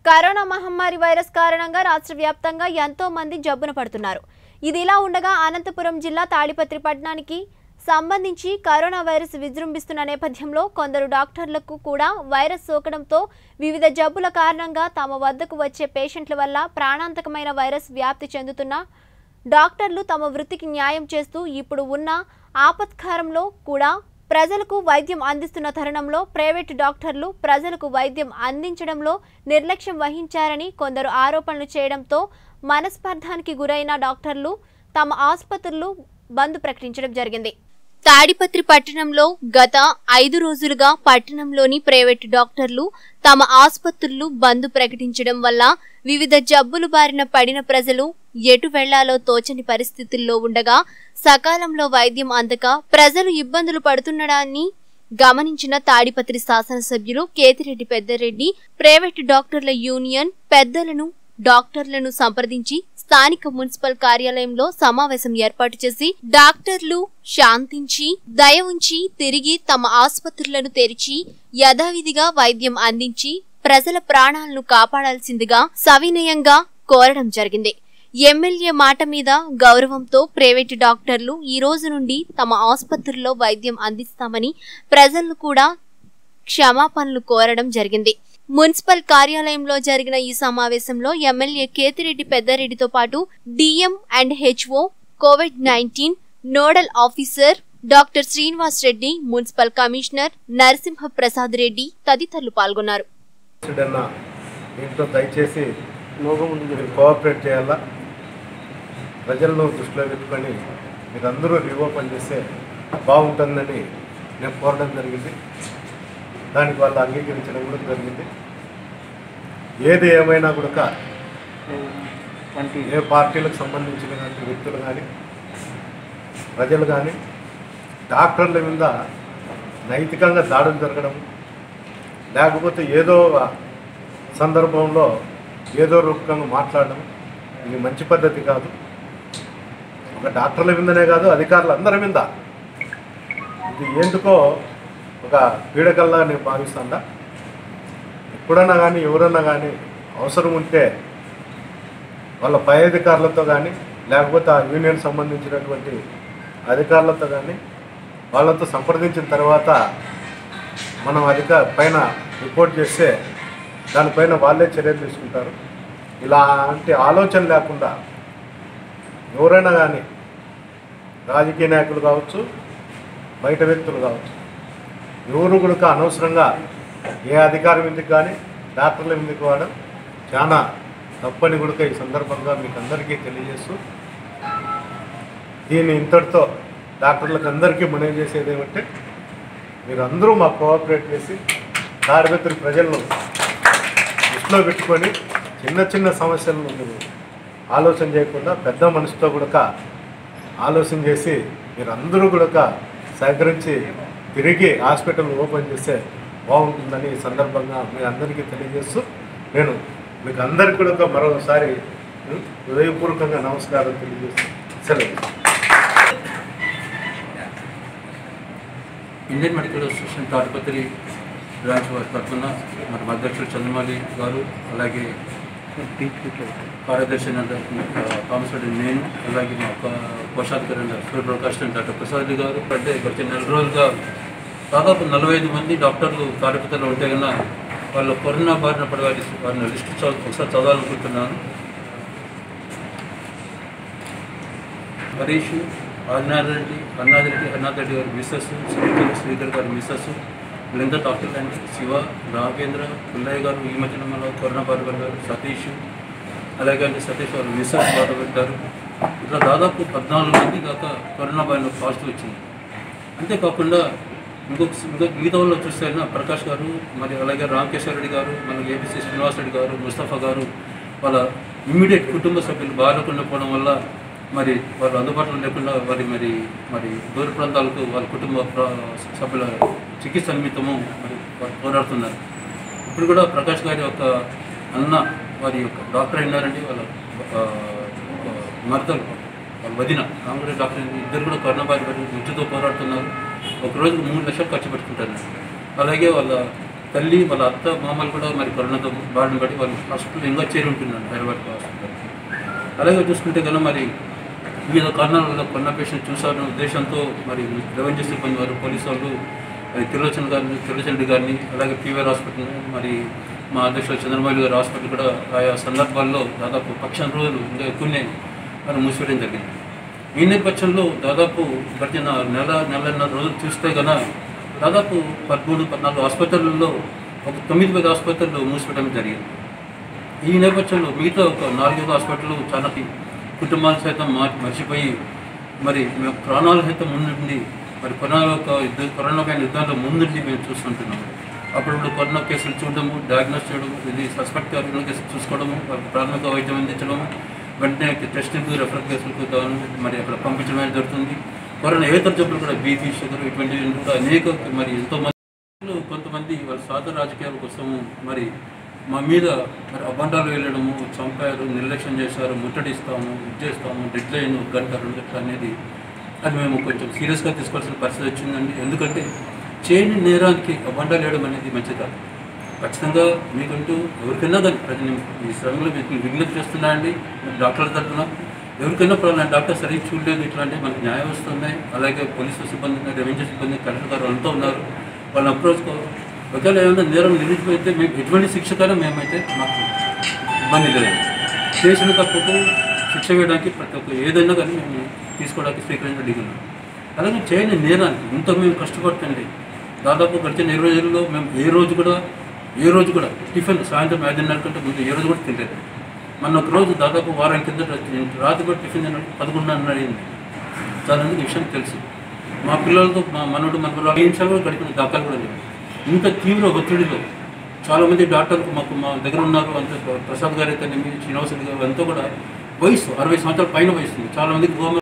Corona మహమ్మారి virus కారణంగా రాష్ట్ర వ్యాప్తంగా ఎంతో మంది జబ్బున పడుతున్నారు ఇది ఇలా ఉండగా అనంతపురం జిల్లా తాడిపత్రి పట్టణానికి సంబంధించి కరోనా వైరస్ విజృంభిస్తున్న నేపథ్యంలో కొందరు డాక్టర్లకు కూడా వైరస్ సోకడంతో వివిధ జబ్బుల కారణంగా తమ వద్దకు వచ్చే పేషెంట్ల వల్ల ప్రాణాంతకమైన వైరస్ వ్యాప్తి చెందుతున్న డాక్టర్లు తమ వృత్తికి న్యాయం చేస్తూ ఇప్పుడు ఉన్న ఆపత్కారంలో కూడా ప్రజలకు వైద్యం అందిస్తున్న తరుణంలో ప్రైవేటు డాక్టర్లు ప్రజలకు వైద్యం అందించడంలో నిర్లక్ష్యం వహించారని కొందరు ఆరోపణలు చేయడంతో మనస్పర్ధానికి గురైన డాక్టర్లు తమ ఆసుపత్రులు బంద్ ప్రకటించడం జరిగింది తాడిపత్రి పట్టణంలో గత ఐదు రోజులుగా పట్టణంలోని ప్రైవేటు డాక్టర్లు తమ ఆసుపత్రులు బంద్ ప్రకటించడం వల్ల వివిధ జబ్బులు బారిన పడిన ప్రజలు ఎటు వెళ్లాలో తోచని పరిస్థితుల్లో ఉండగా సకాలంలో వైద్యం అందక ప్రజలు ఇబ్బందులు పడుతుండడాన్ని గమనించిన తాడిపత్రి శాసనసభ్యులు కేతిరెడ్డి పెద్దరెడ్డి ప్రైవేటు డాక్టర్ల యూనియన్ పెద్దలను డాక్టర్లను సంప్రదించి స్థానిక మున్సిపల్ కార్యాలయంలో సమావేశం ఏర్పాటు చేసి డాక్టర్లు శాంతించి దయ ఉంచి తిరిగి తమ ఆసుపత్రులను తెరిచి యథావిధిగా వైద్యం అందించి ప్రజల ప్రాణాలను కాపాడాల్సిందిగా సవినయంగా కోరడం జరిగింది ఎమ్మెల్యే మాట మీద గౌరవంతో ప్రైవేటు డాక్టర్లు ఈ రోజు నుండి తమ ఆసుపత్రుల్లో వైద్యం అందిస్తామని ప్రజలను కూడా క్షమాపణలు కోరడం జరిగింది మున్సిపల్ కార్యాలయంలో జరిగిన ఈ సమావేశంలో ఎమ్మెల్యే కేతిరెడ్డి పెద్దారెడ్డితో పాటు DM and HO covid nineteen nodal officer doctor Srinivas Reddy municipal commissioner Narasimha Prasad Reddy తదితరులు పాల్గొన్నారు అన్న దీంట్లో దయచేసి మీరు కోఆపరేట్ చేయాలా ప్రజలను దృష్టిలో పెట్టుకొని మీరందరూ రీఓపెన్ చేస్తే బాగుంటుందని నేను కోరడం జరిగింది దానికి వాళ్ళు అంగీకరించడం కూడా జరిగింది ఏది ఏమైనా కూడా ఏ పార్టీలకు సంబంధించినటువంటి వ్యక్తులు కానీ ప్రజలు కానీ డాక్టర్ల మీద నైతికంగా దాడులు జరగడం లేకపోతే ఏదో ఒక సందర్భంలో ఏదో రూపకంగా మాట్లాడడం ఇది మంచి పద్ధతి కాదు ఒక డాక్టర్ల మీదనే కాదు అధికారులు అందరి మీద ఇది ఎందుకో ఒక పీడకల్లా నేను భావిస్తాడా ఎప్పుడన్నా కానీ ఎవరన్నా కానీ అవసరం ఉంటే వాళ్ళ పై అధికారులతో కానీ లేకపోతే ఆ యూనియన్ సంబంధించినటువంటి అధికారులతో కానీ వాళ్ళతో సంప్రదించిన తర్వాత మనం అధిక పైన రిపోర్ట్ చేస్తే దానిపైన వాళ్ళే చర్యలు తీసుకుంటారు ఇలాంటి ఆలోచన లేకుండా ఎవరైనా కానీ రాజకీయ నాయకులు కావచ్చు బయట వ్యక్తులు కావచ్చు ఎవరు కూడా అనవసరంగా ఏ అధికారి మీదకి కానీ డాక్టర్ల మీదకి వాడడం చాలా తప్పని కూడా ఈ సందర్భంగా మీకు అందరికీ తెలియజేస్తూ దీన్ని ఇంతటితో డాక్టర్లకు అందరికీ మనవి చేసేది ఏమంటే మీరు అందరూ మాకు కోఆపరేట్ చేసి తాడిపత్రి ప్రజలను దృష్టిలో పెట్టుకొని చిన్న చిన్న సమస్యలను మీరు ఆలోచన చేయకుండా పెద్ద మనసుతో కూడా ఆలోచన చేసి మీరు అందరూ కూడా సహకరించి తిరిగి హాస్పిటల్ ఓపెన్ చేస్తే బాగుంటుందని ఈ సందర్భంగా మీ అందరికీ తెలియజేస్తూ నేను మీకు అందరికీ కూడా మరోసారి ఉం, హృదయపూర్వకంగా నమస్కారం తెలియజేస్తూ సెలవు Indian medical association Tadipatri branch వారి తరఫున మరి మా అధ్యక్షుడు చంద్రమౌళి గారు అలాగే కార్యదర్శి థామస్ రెడ్డి నేను అలాగే మా కో- కోశాధికారి సూర్యప్రకాష్ డాక్టర్ ప్రసాద్ రెడ్డి గారు అంటే గత నెల రోజులుగా దాదాపు నలభై ఐదు మంది డాక్టర్లు తాడిపత్రిలో ఉంటే కన్నా వాళ్ళు కరోనా బారిన పడి వారి వారిని లిస్ట్ చదువు ఒకసారి చదవాలనుకుంటున్నాను హరీష్ ఆదినాథ్ రెడ్డి అన్నాథ్ రెడ్డి అన్నాథ్ రెడ్డి గారి మిస్సెస్ శ్రీధర్ శ్రీధర్ గారి మిస్సెస్ వీళ్ళంతా డాక్టర్లు అండి శివ రాఘవేంద్ర పుల్లయ్య గారు ఈ మధ్యన మన కరుణ బాబు గారు సతీష్ అలాగే అంటే సతీష్ గారు మిస్సెస్ బాధపెట్టారు ఇట్లా దాదాపు పద్నాలుగు మంది కాక కరోనా బారిన పాజిటివ్ వచ్చింది అంతేకాకుండా ఇంకొక ఇంకొక మిగతా వాళ్ళు చూస్తే ప్రకాష్ గారు మరి అలాగే రామకేశ్వర రెడ్డి గారు మన ఏబిసి శ్రీనివాస్ రెడ్డి గారు ముస్తఫా గారు వాళ్ళ ఇమ్మీడియట్ కుటుంబ సభ్యులు బాగాలేకుండా పోవడం వల్ల మరి వాళ్ళు అందుబాటులో లేకుండా వారి మరి మరి దూర ప్రాంతాలకు వాళ్ళ కుటుంబ ప్ర- సభ్యుల చికిత్స నిమిత్తము మరి వారు పోరాడుతున్నారు ఇప్పుడు కూడా ప్రకాష్ గారి యొక్క అన్న వారి యొక్క డాక్టర్ అయినారండి వాళ్ళ ఆ, ఆ, మరదలు వాళ్ళ వదిన కాంగ్రెస్ డాక్టర్ ఇద్దరు కూడా కరోనా బారి మృత్యుతో పోరాడుతున్నారు ఒక రోజుకు మూడు లక్షలు ఖర్చు పెట్టుకుంటారు అలాగే వాళ్ళ తల్లి వాళ్ళ అత్త మామలు కూడా మరి కరోనాతో బారిన పడి వాళ్ళు హాస్పిటల్ ఇంకా చేరి ఉంటున్నారు హైదరాబాద్ హాస్పిటల్ అలాగే చూసుకుంటే కనుక మరి వివిధ కారణాల వల్ల కొన్న పేషెంట్ చూసారన్న ఉద్దేశంతో మరి రెవెన్యూ సిబ్బంది వారు పోలీసు వాళ్ళు మరి తిరులోచన గారిని తిరులోచన రెడ్డి గారిని అలాగే పీవీఆర్ హాస్పిటల్ మరి మా అధ్యక్షులు చంద్రబాబు గారి హాస్పిటల్ కూడా ఆయా సందర్భాల్లో దాదాపు పక్షం రోజులు ఇంకా ఎక్కువనే మరి మూసివేయడం జరిగింది ఈ నేపథ్యంలో దాదాపు గడిచిన నెల నెలన్నర రోజులు చూస్తే కనుక దాదాపు పదమూడు పద్నాలుగు ఆసుపత్రులలో ఒక తొమ్మిది పది ఆసుపత్రులు మూసివేయడం జరిగింది ఈ నేపథ్యంలో మిగతా ఒక నాలుగైదు హాస్పిటల్ చాలా కుటుంబాలు సైతం మా మర్చిపోయి మరి మేము ప్రాణాలు సైతం ముందుండి మరి కరోనా యొక్క యుద్ధ కరోనా పైన యుద్ధాల్లో ముందుండి మేము చూస్తుంటున్నాము అప్పుడు కరోనా కేసులు చూడడము డయాగ్నోస్ చేయడము ఇది సస్పెక్ట్ కరోనా కేసులు చూసుకోవడము వారికి ప్రాథమిక వైద్యం అందించడము వెంటనే టెస్టింగ్ రెఫర్ కేసులకు గాను మరి అక్కడ పంపించడం అనేది జరుగుతుంది కరోనా ఏతర జబ్బులు కూడా బీపీ షుగర్ ఇటువంటివి కూడా అనేక మరి ఎంతోమంది ప్రజలు కొంతమంది వాళ్ళ స్వార్థ రాజకీయాల కోసం మరి మా మీద మరి అబండాలు వెళ్ళడము చంపారు నిర్లక్ష్యం చేశారు ముట్టడిస్తాము ఇది చేస్తాము డెడ్ లైన్ ఒక గంట రెండు గంటలు అనేది అది మేము కొంచెం సీరియస్గా తీసుకోవాల్సిన పరిస్థితి వచ్చిందండి ఎందుకంటే చేయని నేరానికి అబండాలు వేయడం అనేది మంచిది కాదు ఖచ్చితంగా మీకంటూ ఎవరికైనా కానీ ప్రజలు ఈ శ్రమలో మీకు విజ్ఞప్తి చేస్తున్నా అండి డాక్టర్ల తరఫున ఎవరికైనా ప్రాబ్లం డాక్టర్ సరిగ్గా చూడలేదు ఇట్లాంటి మనకి న్యాయ వ్యవస్థ ఉన్నాయి అలాగే పోలీసు సిబ్బంది ఉన్నారు రెవెన్యూ సిబ్బంది కలెక్టర్ గారు అంతా ఉన్నారు వాళ్ళని అప్రోచ్ ఒకవేళ ఏమైనా నేరం నిరూపితే మేము ఎటువంటి శిక్ష కన్నా మేమైతే మాకు ఇబ్బంది లేదండి చేసిన తప్పుకు శిక్ష వేయడానికి ప్రతి ఒక్క ఏదైనా కానీ మేము తీసుకోవడానికి స్వీకరించడం అలాగే చేయని నేరానికి ఇంత మేము కష్టపడుతుంది దాదాపు గడిచిన ఇరవై రోజుల్లో మేము ఏ రోజు కూడా ఏ రోజు కూడా టిఫిన్ సాయంత్రం ఐదున్నర కంటే ముందు ఏ రోజు కూడా తినలేదు మన ఒక రోజు దాదాపు వారం కింద రాత్రి కూడా టిఫిన్ తినడం పదకొండున్నర అయింది చాలా మందికి ఈ విషయం తెలుసు మా పిల్లలతో మా మనోడు మన ఐదు నిమిషాలు కూడా గడిపిన దాఖలు కూడా లేవు ఇంత తీవ్ర ఒత్తిడిలో చాలామంది డాక్టర్లు మాకు మా దగ్గర ఉన్నారు అంత ప్రసాద్ గారు అయితే శ్రీనివాస గారు అంతా కూడా వయసు అరవై సంవత్సరాల పైన వయసు ఉంది. చాలా మందికి గోమ